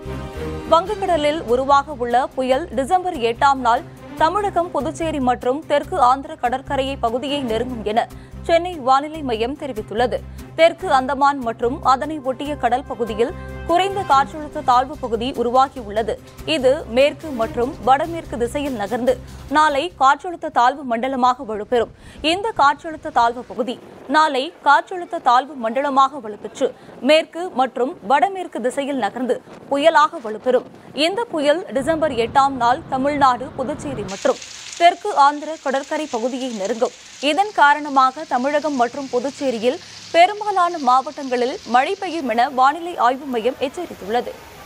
வங்கக்கடலில் உருவாக உள்ள புயல் டிசம்பர் எட்டாம் நாள் தமிழகம் புதுச்சேரி மற்றும் தெற்கு ஆந்திர கடற்கரையை பகுதியை நெருங்கும் என சென்னை வானிலை மையம் தெரிவித்துள்ளது தெற்கு அந்தமான் மற்றும் அதனை ஒட்டிய கடல் பகுதியில் குறைந்த காற்றழுத்த தாழ்வு பகுதி உருவாகியுள்ளது இது மேற்கு மற்றும் வடமேற்கு திசையில் நகர்ந்து நாளை காற்றழுத்த தாழ்வு மண்டலமாக வலுப்பெறும் இந்த காற்றழுத்த தாழ்வு பகுதி நாளை காற்றழுத்த தாழ்வு மண்டலமாக வலுப்பெற்று மேற்கு மற்றும் வடமேற்கு திசையில் நகர்ந்து புயலாக வலுப்பெறும் இந்த புயல் டிசம்பர் எட்டாம் நாள் தமிழ்நாடு புதுச்சேரி மற்றும் தெற்கு ஆந்திர கடற்கரை பகுதியை நெருங்கும் இதன் காரணமாக தமிழகம் மற்றும் புதுச்சேரியில் பெரும்பாலான மாவட்டங்களில் மழை பெய்யும் என வானிலை ஆய்வு மையம் எச்சரித்துள்ளது